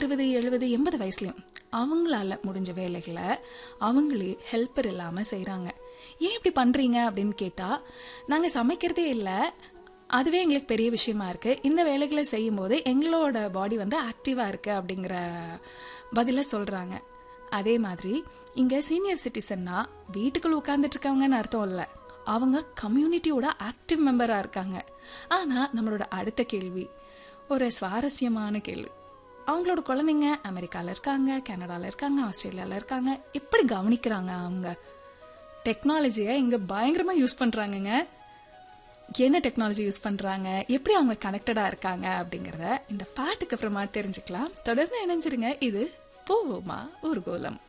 அறுபது எழுபது எண்பது வயசுலயும் அவங்களால முடிஞ்ச வேலைகளை அவங்களே ஹெல்ப்பர் இல்லாம செய்றாங்க ஏன் இப்படி பண்றீங்க அப்படின்னு கேட்டா நாங்க சமைக்கிறதே இல்லை அதுவே எங்களுக்கு பெரிய விஷயமா இருக்கு இந்த வேலைகளை செய்யும் போது எங்களோட பாடி வந்து ஆக்டிவா இருக்கு அப்படிங்கிற பதில சொல்றாங்க அதே மாதிரி இங்க சீனியர் சிட்டிசன்னா வீட்டுக்குள்ள உட்கார்ந்துட்டு இருக்காங்கன்னு அர்த்தம் இல்ல அவங்க கம்யூனிட்டியோட ஆக்டிவ் மெம்பரா இருக்காங்க ஆனா நம்மளோட அடுத்த கேள்வி ஒரு சுவாரஸ்யமான கேள்வி அவங்களோட குழந்தைங்க அமெரிக்கால இருக்காங்க கனடால இருக்காங்க ஆஸ்திரேலியால இருக்காங்க எப்படி கவனிக்கிறாங்க அவங்க டெக்னாலஜியை இங்க பயங்கரமா யூஸ் பண்றாங்கங்க என்ன டெக்னாலஜி யூஸ் பண்றாங்க எப்படி அவங்க கனெக்டடா இருக்காங்க அப்படிங்கறத இந்த பாட்டுக்கு அப்புறமா தெரிஞ்சுக்கலாம் தொடர்ந்து இணைஞ்சிருங்க இது போவோமா ஊர்கோலம்